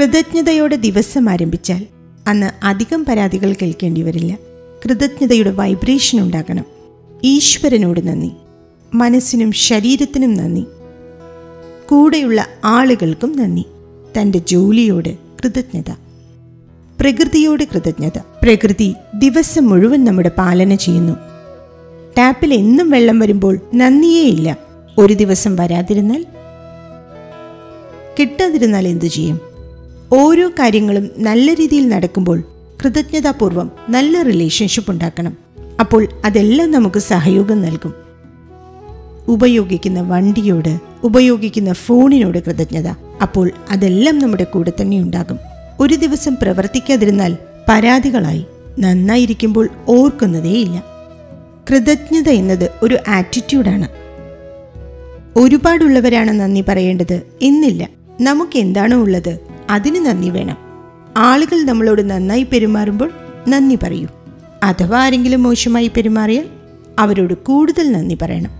കൃതജ്ഞതയോടെ ദിവസം ആരംഭിച്ചാൽ അന്ന് അധികം പരാതികൾ കേൾക്കേണ്ടി വരില്ല കൃതജ്ഞതയുടെ വൈബ്രേഷൻ ഉണ്ടാകണം ഈശ്വരനോട് നന്ദി മനസ്സിനും ശരീരത്തിനും നന്ദി കൂടെയുള്ള ആളുകൾക്കും നന്ദി തൻ്റെ ജോലിയോട് കൃതജ്ഞത പ്രകൃതിയോട് കൃതജ്ഞത പ്രകൃതി ദിവസം മുഴുവൻ നമ്മുടെ പാലന ചെയ്യുന്നു ടാപ്പിൽ എന്നും വെള്ളം വരുമ്പോൾ നന്ദിയേയില്ല ഒരു ദിവസം വരാതിരുന്നാൽ കിട്ടാതിരുന്നാൽ എന്തു ചെയ്യും ഓരോ കാര്യങ്ങളും നല്ല രീതിയിൽ നടക്കുമ്പോൾ കൃതജ്ഞതാപൂർവം നല്ല റിലേഷൻഷിപ്പ് ഉണ്ടാക്കണം അപ്പോൾ അതെല്ലാം നമുക്ക് സഹയോഗം നൽകും ഉപയോഗിക്കുന്ന വണ്ടിയോട് ഉപയോഗിക്കുന്ന ഫോണിനോട് കൃതജ്ഞത അപ്പോൾ അതെല്ലാം നമ്മുടെ കൂടെ തന്നെ ഉണ്ടാകും ഒരു ദിവസം പ്രവർത്തിക്കാതിരുന്നാൽ പരാതികളായി നന്നായിരിക്കുമ്പോൾ ഓർക്കുന്നതേയില്ല കൃതജ്ഞത എന്നത് ഒരു ആറ്റിറ്റ്യൂഡാണ് ഒരുപാടുള്ളവരാണ് നന്ദി പറയേണ്ടത് എന്നില്ല നമുക്ക് എന്താണോ ഉള്ളത് അതിന് നന്ദി വേണം ആളുകൾ നമ്മളോട് നന്നായി പെരുമാറുമ്പോൾ നന്ദി പറയൂ അഥവാ ആരെങ്കിലും മോശമായി പെരുമാറിയാൽ അവരോട് കൂടുതൽ നന്ദി പറയണം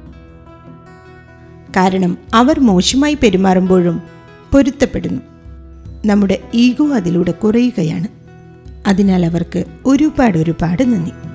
കാരണം അവർ മോശമായി പെരുമാറുമ്പോഴും പൊരുത്തപ്പെടുന്നു നമ്മുടെ ഈഗോ അതിലൂടെ കുറയുകയാണ് അതിനാൽ അവർക്ക് ഒരുപാട് ഒരുപാട് നന്ദി